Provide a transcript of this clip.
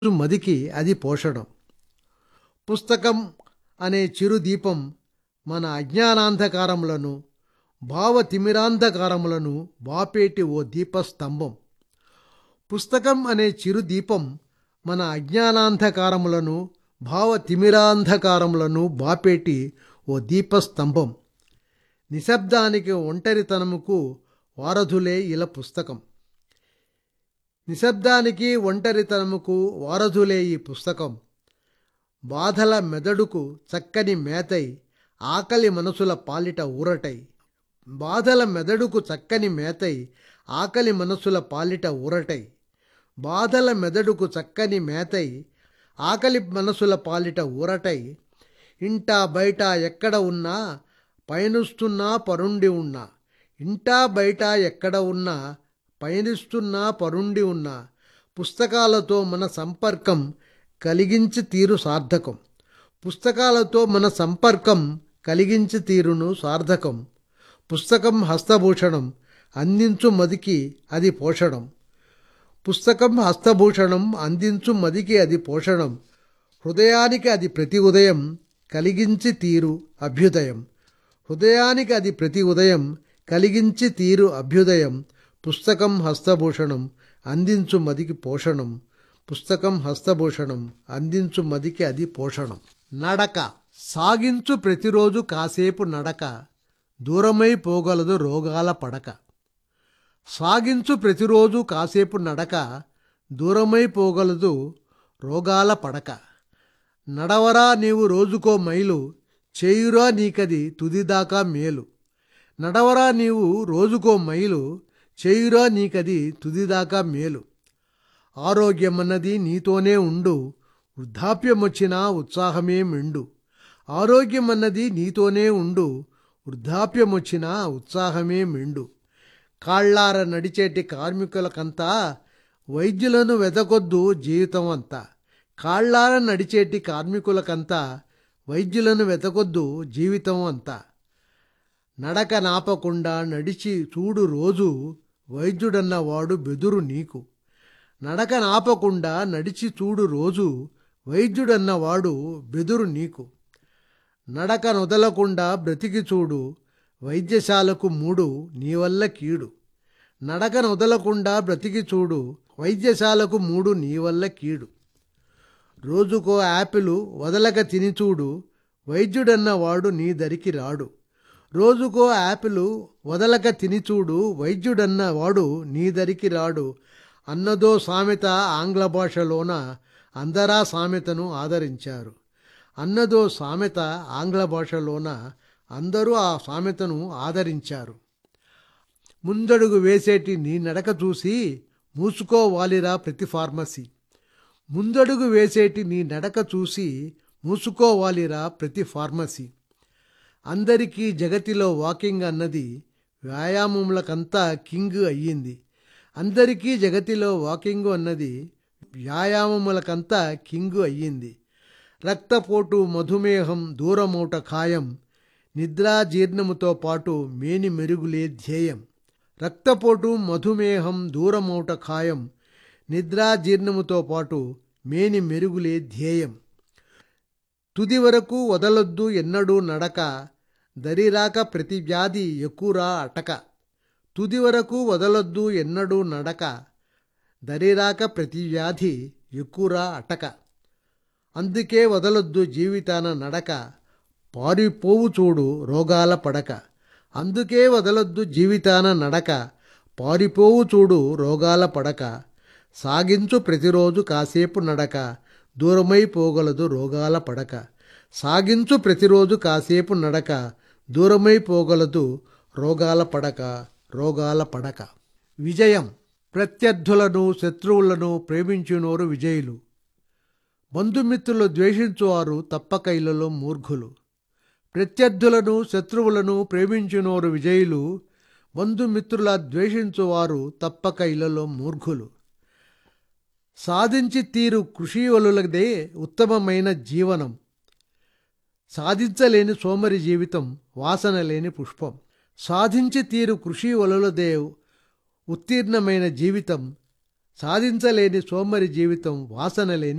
మదికి అది పోషణం పుస్తకం అనే చిరు దీపం మన అజ్ఞానాంధకారములను భావతిమిరాంధకారములను బాపేటి ఓ దీపస్తంభం పుస్తకం అనే చిరు దీపం మన అజ్ఞానాంధకారములను భావతిమిరాంధకారములను బాపేటి ఓ దీపస్తంభం నిశ్శబ్దానికి ఒంటరితనముకు వారధులే ఇలా పుస్తకం నిశ్శబ్దానికి ఒంటరితనముకు వారధులే ఈ పుస్తకం బాధల మెదడుకు చక్కని మేతై ఆకలి మనసుల పాలిట ఊరటై బాధల మెదడుకు చక్కని మేతై ఆకలి మనసుల పాలిట ఊరటై బాధల మెదడుకు చక్కని మేతై ఆకలి మనసుల పాలిట ఊరటై ఇంటా బయట ఎక్కడ ఉన్నా పయనిస్తున్నా పరుండి ఉన్నా ఇంటా బయట ఎక్కడ ఉన్నా పయనిస్తున్నా పరుండి ఉన్నా పుస్తకాలతో మన సంపర్కం కలిగించి తీరు సార్థకం పుస్తకాలతో మన సంపర్కం కలిగించి తీరును సార్థకం పుస్తకం హస్తభూషణం అందించు మదికి అది పోషణం పుస్తకం హస్తభూషణం అందించు మదికి అది పోషణం హృదయానికి అది ప్రతి ఉదయం కలిగించి తీరు అభ్యుదయం హృదయానికి అది ప్రతి ఉదయం కలిగించి తీరు అభ్యుదయం పుస్తకం హస్తభూషణం అందించు మదికి పోషణం పుస్తకం హస్తభూషణం అందించు మదికి అది పోషణం నడక సాగించు ప్రతిరోజు కాసేపు నడక దూరమై పోగలదు రోగాల పడక సాగించు ప్రతిరోజు కాసేపు నడక దూరమై పోగలదు రోగాల పడక నడవరా నీవు రోజుకో మైలు చేయురా నీకది తుదిదాకా మేలు నడవరా నీవు రోజుకో మైలు చేయురా నీకది తుదిదాకా మేలు ఆరోగ్యమన్నది నీతోనే ఉండు వృద్ధాప్యమొచ్చినా ఉత్సాహమే మెండు ఆరోగ్యమన్నది నీతోనే ఉండు వృద్ధాప్యమొచ్చినా ఉత్సాహమే మెండు కాళ్ళార నడిచేటి కార్మికులకంతా వైద్యులను వెతకొద్దు జీవితం అంతా కాళ్ళార నడిచేటి కార్మికులకంతా వైద్యులను వెతకొద్దు జీవితం అంతా నడక నాపకుండా నడిచి చూడు రోజు వైద్యుడన్నవాడు బెదురు నీకు నడక నాపకుండా నడిచి చూడు రోజు వైద్యుడన్నవాడు బెదురు నీకు నడక నొదలకుండా బ్రతికి చూడు వైద్యశాలకు మూడు నీ వల్ల కీడు నడక నొదలకుండా బ్రతికి చూడు వైద్యశాలకు మూడు నీ వల్ల కీడు రోజుకో యాపిల్ వదలక తిని చూడు వైద్యుడన్నవాడు నీ దరికి రాడు రోజుకో యాపిల్ వదలక తిని చూడు వైద్యుడన్నవాడు నీ దరికి రాడు అన్నదో సామెత ఆంగ్ల భాషలోన అందరా సామెతను ఆదరించారు అన్నదో సామెత ఆంగ్ల భాషలోన అందరూ ఆ సామెతను ఆదరించారు ముందడుగు వేసేటి నీ నడక చూసి మూసుకోవాలిరా ప్రతి ఫార్మసీ ముందడుగు వేసేటి నీ నడక చూసి మూసుకోవాలిరా ప్రతి ఫార్మసీ అందరికీ జగతిలో వాకింగ్ అన్నది వ్యాయామములకంతా కింగ్ అయ్యింది అందరికీ జగతిలో వాకింగ్ అన్నది వ్యాయామములకంతా కింగు అయ్యింది రక్తపోటు మధుమేహం దూరమౌట ఖాయం నిద్రా జీర్ణముతో పాటు మేని మెరుగులే ధ్యేయం రక్తపోటు మధుమేహం దూరమౌట ఖాయం నిద్రా జీర్ణముతో పాటు మేని మెరుగులే ధ్యేయం తుది వరకు వదలొద్దు ఎన్నడూ నడక దరిరాక ప్రతి వ్యాధి ఎక్కురా అటక తుది వరకు వదలొద్దు ఎన్నడూ నడక దరిరాక ప్రతి వ్యాధి ఎక్కురా అటక అందుకే వదలొద్దు జీవితాన నడక పారిపోవు చూడు రోగాల పడక అందుకే వదలొద్దు జీవితాన నడక పారిపోవు చూడు రోగాల పడక సాగించు ప్రతిరోజు కాసేపు నడక దూరమై పోగలదు రోగాల పడక సాగించు ప్రతిరోజు కాసేపు నడక దూరమై పోగలదు రోగాల పడక రోగాల పడక విజయం ప్రత్యర్థులను శత్రువులను ప్రేమించునోరు విజయులు బంధుమిత్రులు ద్వేషించువారు తప్పక ఇళ్లలో మూర్ఖులు ప్రత్యర్థులను శత్రువులను ప్రేమించునోరు విజయులు బంధుమిత్రుల ద్వేషించువారు తప్పక ఇళ్లలో మూర్ఖులు సాధించి తీరు కృషి వలులదే ఉత్తమమైన జీవనం సాధించలేని సోమరి జీవితం వాసన లేని పుష్పం సాధించి తీరు కృషి వలులదే ఉత్తీర్ణమైన జీవితం సాధించలేని సోమరి జీవితం వాసన లేని